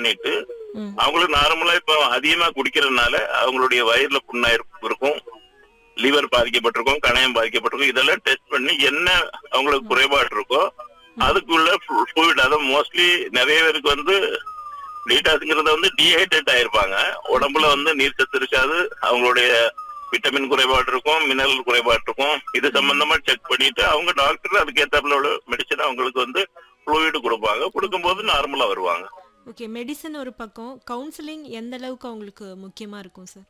பண்ணிட்டு ம் அவங்களுக்கு நார்மலா இப்போ அதிகமா குடிக்கிறதுனால அவங்களுடைய வயிறுல புண்ணாயிருப்பு இருக்கும் லிவர் பாதிக்கப்பட்டிருக்கும் கணையம் பாதிக்கப்பட்டிருக்கும் இதெல்லாம் டெஸ்ட் பண்ணி என்ன அவங்களுக்கு குறைபாடு இருக்கோ அதுக்குள்ள ஃப்ளூயிட் அதாவது மோஸ்ட்லி நிறைய பேருக்கு வந்து டீடாக்ஸுங்கிறத வந்து டீஹைட்ரேட் ஆயிருப்பாங்க உடம்புல வந்து நீர் சத்து இருக்காது அவங்களுடைய விட்டமின் குறைபாடு இருக்கும் மினரல் குறைபாடு இருக்கும் இது சம்பந்தமா செக் பண்ணிட்டு அவங்க டாக்டர் அதுக்கேத்தாப்புல உள்ள மெடிசன் அவங்களுக்கு வந்து ஃப்ளூயிட் கொடுப்பாங்க கொடுக்கும்போது நார்மலா வருவாங்க ஓகே மெடிசன் ஒரு பக்கம் கவுன்சிலிங் எந்த அளவுக்கு அவங்களுக்கு முக்கியமா இருக்கும் சார்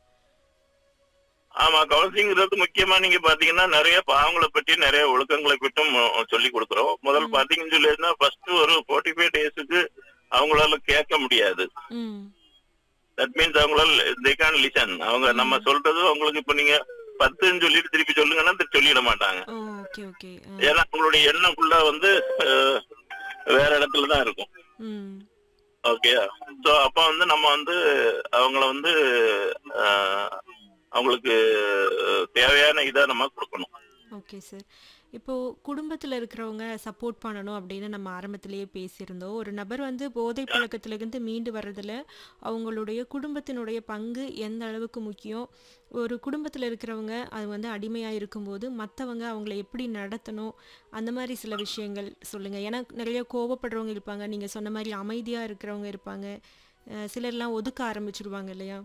ஆமா கவுன்சிலிங்கிறது முக்கியமா நீங்க பாத்தீங்கன்னா நிறைய பாவங்களை பற்றி நிறைய ஒழுக்கங்களை பற்றும் சொல்லி கொடுக்குறோம் முதல்ல பாத்தீங்கன்னு சொல்லினா ஃபர்ஸ்ட் ஒரு ஃபோர்ட்டி ஃபைவ் டேஸுக்கு அவங்களால கேட்க முடியாது ம் தட் மீன்ஸ் அவங்களால தே கான் லிசன் அவங்க நம்ம சொல்றது அவங்களுக்கு இப்ப நீங்க பத்துன்னு சொல்லிட்டு திருப்பி சொல்லுங்கன்னா திருப்பி சொல்லிட மாட்டாங்க ஓ ஓகே ஓகே ஏன்னா அவங்களுடைய எண்ணம் ஃபுல்லா வந்து அஹ், வேற இடத்துல தான் இருக்கும் ம் ஓகே ஸோ அப்போ வந்து நம்ம வந்து அவங்கள வந்து அஹ், அவங்களுக்கு தேவையான இதை நம்ம கொடுக்கணும் ஓகே சார் இப்போ குடும்பத்தில் இருக்கிறவங்க சப்போர்ட் பண்ணணும் அப்படின்னு நம்ம ஆரம்பத்திலேயே பேசியிருந்தோம் ஒரு நபர் வந்து போதை பழக்கத்திலிருந்து மீண்டு வர்றதுல அவங்களுடைய குடும்பத்தினுடைய பங்கு எந்த அளவுக்கு முக்கியம் ஒரு குடும்பத்தில் இருக்கிறவங்க அது வந்து அடிமையாக இருக்கும்போது மற்றவங்க அவங்கள எப்படி நடத்தணும் அந்த மாதிரி சில விஷயங்கள் சொல்லுங்கள் ஏன்னா நிறைய கோவப்படுறவங்க இருப்பாங்க நீங்கள் சொன்ன மாதிரி அமைதியாக இருக்கிறவங்க இருப்பாங்க அஹ் சிலர்லாம் ஒதுக்க ஆரம்பிச்சிருவாங்க இல்லையா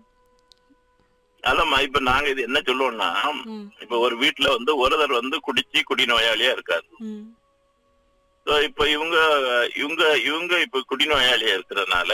அதம்மா இப்ப நாங்க இது என்ன சொல்லுவோம்னா ம் இப்ப ஒரு வீட்டுல வந்து ஒருத்தர் வந்து குடிச்சு குடி நோயாளியா இருக்காரு ம் ஸோ இப்ப இவங்க இவங்க இவங்க இப்ப குடிநோயாளியா இருக்கிறதுனால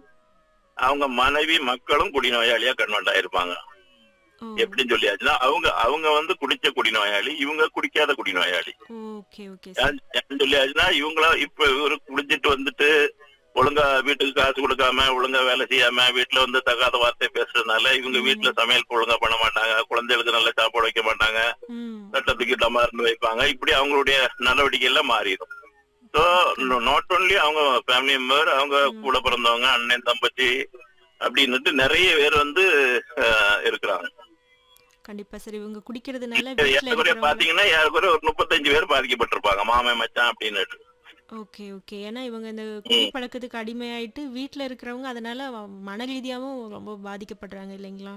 அவங்க மனைவி மக்களும் குடிநோயாளியா கன்வெர்ட் ஆயிருப்பாங்க ஓ எப்படின்னு சொல்லியாச்சுன்னா அவங்க அவங்க வந்து குடிச்ச குடிநோயாளி இவங்க குடிக்காத குடிநோயாளி ஓகே ஓகே சார் ஏன் ஏன்னு சொல்லியாச்சுன்னா இவங்கள இப்ப இவரு குடிச்சிட்டு வந்துட்டு ஒழுங்கா வீட்டுக்கு காசு கொடுக்காம ஒழுங்கா வேலை செய்யாம வீட்டுல வந்து தகாத வார்த்தை பேசுறதுனால இவங்க வீட்டுல சமையல் ஒழுங்கா பண்ண மாட்டாங்க குழந்தைகளுக்கு நல்ல சாப்பாடு வைக்க மாட்டாங்க ம் சட்டத்துக்கு டமார்னு வைப்பாங்க இப்படி அவங்களுடைய நடவடிக்கை எல்லாம் மாறிடும் ஸோ நாட் ஒன்லி அவங்க ஃபேமிலி மெம்பர் அவங்க கூட பிறந்தவங்க அண்ணன் தம்பச்சி அப்படின்னுட்டு நிறைய பேர் வந்து அஹ், இருக்கிறாங்க கண்டிப்பா சார் இவங்க குடிக்கிறதுனால வீட்ல ஏறக்குறைய இருக்கிறவங்க பாத்தீங்கன்னா ஏறக்குறைய ஒரு முப்பத்தஞ்சு பேர் பாதிக்கப்பட்டிருப்பாங்க மாமன் மச்சான் அப்படின்னுட்டு ஓகே ஓகே ஏன்னா இவங்க இந்த குடி பழக்கத்துக்கு அடிமையாயிட்டு வீட்ல இருக்கிறவங்க அதனால வ- மன ரீதியாவும் ரொம்ப பாதிக்கப்படுறாங்க இல்லைங்களா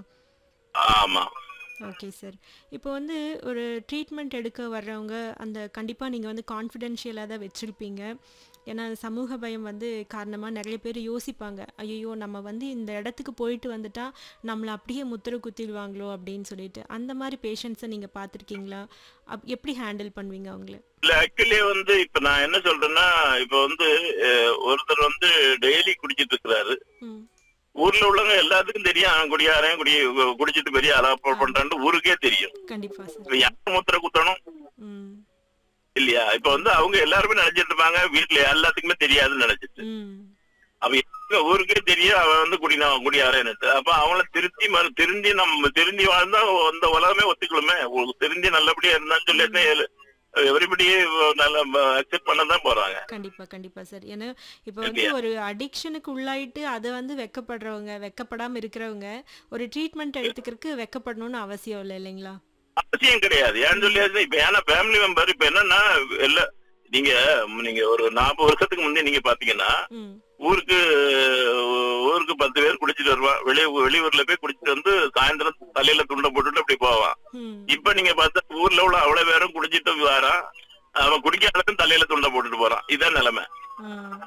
ஆமா ஓகே சார் இப்போ வந்து ஒரு ட்ரீட்மெண்ட் எடுக்க வர்றவங்க அந்த கண்டிப்பாக நீங்கள் வந்து கான்ஃபிடென்ஷியலாக தான் வச்சுருப்பீங்க ஏன்னா சமூக பயம் வந்து காரணமாக நிறைய பேர் யோசிப்பாங்க ஐயோ நம்ம வந்து இந்த இடத்துக்கு போயிட்டு வந்துட்டா நம்மளை அப்படியே முத்திர குத்திடுவாங்களோ அப்படின்னு சொல்லிட்டு அந்த மாதிரி பேஷண்ட்ஸை நீங்கள் பார்த்துருக்கீங்களா அப் எப்படி ஹேண்டில் பண்ணுவீங்க அவங்கள இல்ல ஆக்சுவலி வந்து இப்ப நான் என்ன சொல்றேன்னா இப்ப வந்து அஹ், ஒருத்தர் வந்து டெய்லி குடிச்சிட்டு இருக்கிறாரு ம் ஊர்ல உள்ளவங்க எல்லாத்துக்கும் தெரியும் அவன் குடியாரன் குடி குடிச்சிட்டு பெரிய அலாப்பல் பண்றான்னு ஊருக்கே தெரியும் கண்டிப்பாக சார் இப்ப யார் முத்திர குத்தணும் ம் இல்லையா இப்ப வந்து அவங்க எல்லாருமே நினைச்சிட்டு இருப்பாங்க வீட்டுல எல்லாத்துக்குமே தெரியாதுன்னு நினைச்சிட்டு ம் அவ எங்க ஊருக்கே தெரியும் அவன் வந்து குடினா குடியாரன்னு அப்ப அவங்கள திருத்தி மறு திருந்தி நம்ம திருந்தி வாழ்ந்தா அந்த உலகமே ஒத்துக்கலுமே உங்களுக்கு திருந்தி நல்லபடியா இருந்தான்னு சொல்லி எவரிபடி நல்ல அக்செப்ட் பண்ண தான் போறாங்க கண்டிப்பா கண்டிப்பா சார் ஏன்னா இப்போ வந்து ஒரு அடிக்ஷனுக்கு உள்ளாயிட்டு அதை வந்து வெக்கப்படுறவங்க வெக்கப்படாம இருக்கிறவங்க ஒரு ட்ரீட்மெண்ட் எடுத்துக்கிறதுக்கு வெக்கப்படணும்னு அவசியம் இல்லை இல்லைங்களா அவசியம் கிடையாது ஏன்னு சொல்லியாச்சு இப்ப ஏன்னா ஃபேமிலி மெம்பர் இப்ப என்னன்னா எல்லா நீங்க நீங்க ஒரு நாற்பது வருஷத்துக்கு முன்னே நீங்க பாத்தீங்கன்னா ம் ஊருக்கு ஊருக்கு பத்து பேர் குடிச்சிட்டு வருவான் வெளிய வெளியூர்ல போய் குடிச்சிட்டு வந்து சாயந்தரம் தலையில துண்டை போட்டுட்டு அப்படி போவான் ம் இப்ப நீங்க பார்த்தா ஊர்ல உள்ள அவ்வளவு பேரும் குடிச்சிட்டு வரான் அவன் குடிக்காததும் தலையில துண்டை போட்டுட்டு போறான் இதான் நிலைமை ஆ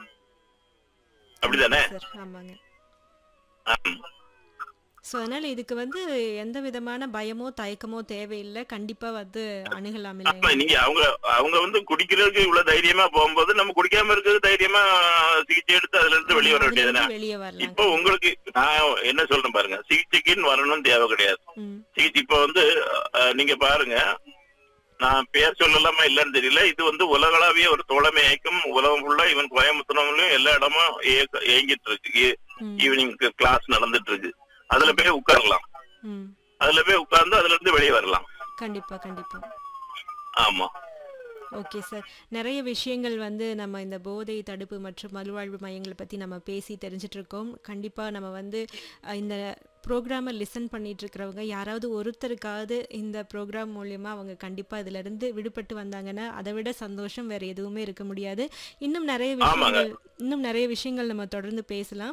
அப்படிதானே சார் ஆமாங்க ஆம். ஸோ அதனால இதுக்கு வந்து எந்த விதமான பயமோ தயக்கமோ தேவையில்லை கண்டிப்பா வந்து அணுகலாம் ஆமா இல்லைங்களா நீங்க அவங்க அவங்க வந்து குடிக்கிறதுக்கு இவ்வளவு தைரியமா போகும்போது நம்ம குடிக்காம இருக்கிறது தைரியமா சிகிச்சை எடுத்து அதுல இருந்து வெளியே வர வேண்டியதுதானே அதுல வெளியே வரலாம் இப்போ உங்களுக்கு நான் என்ன சொல்றேன் பாருங்க சிகிச்சைக்குன்னு வரணும்னு தேவை கிடையாது ம் சிகிச்சை இப்ப வந்து அஹ், நீங்க பாருங்க நான் பேர் சொல்லலாமா இல்லன்னு தெரியல இது வந்து உலகளாவிய ஒரு தோழமை இயக்கம் உலகம் ஃபுல்லா இவன் கோயம்புத்தூர்லயும் எல்லா இடமும் இயக்க- இயங்கிட்டு இருக்கு ம் ஈவினிங் கிளாஸ் நடந்துட்டு இருக்கு அதுல போய் உட்காரலாம் ம் அதுல போய் உட்கார்ந்து அதுல இருந்து வெளியே வரலாம் கண்டிப்பா கண்டிப்பா ஆமா ஓகே சார் நிறைய விஷயங்கள் வந்து நம்ம இந்த போதை தடுப்பு மற்றும் மறுவாழ்வு மையங்களை பற்றி நம்ம பேசி தெரிஞ்சிட்டு இருக்கோம் கண்டிப்பாக நம்ம வந்து அஹ், இந்த ப்ரோக்ராமை லிசன் பண்ணிட்டு இருக்கிறவங்க யாராவது ஒருத்தருக்காவது இந்த ப்ரோக்ராம் மூலயமா அவங்க கண்டிப்பாக இதிலிருந்து விடுபட்டு வந்தாங்கன்னா அதை விட சந்தோஷம் வேறு எதுவுமே இருக்க முடியாது இன்னும் நிறைய ஆமாங்க. விஷயங்கள் இன்னும் நிறைய விஷயங்கள் நம்ம தொடர்ந்து பேசலாம்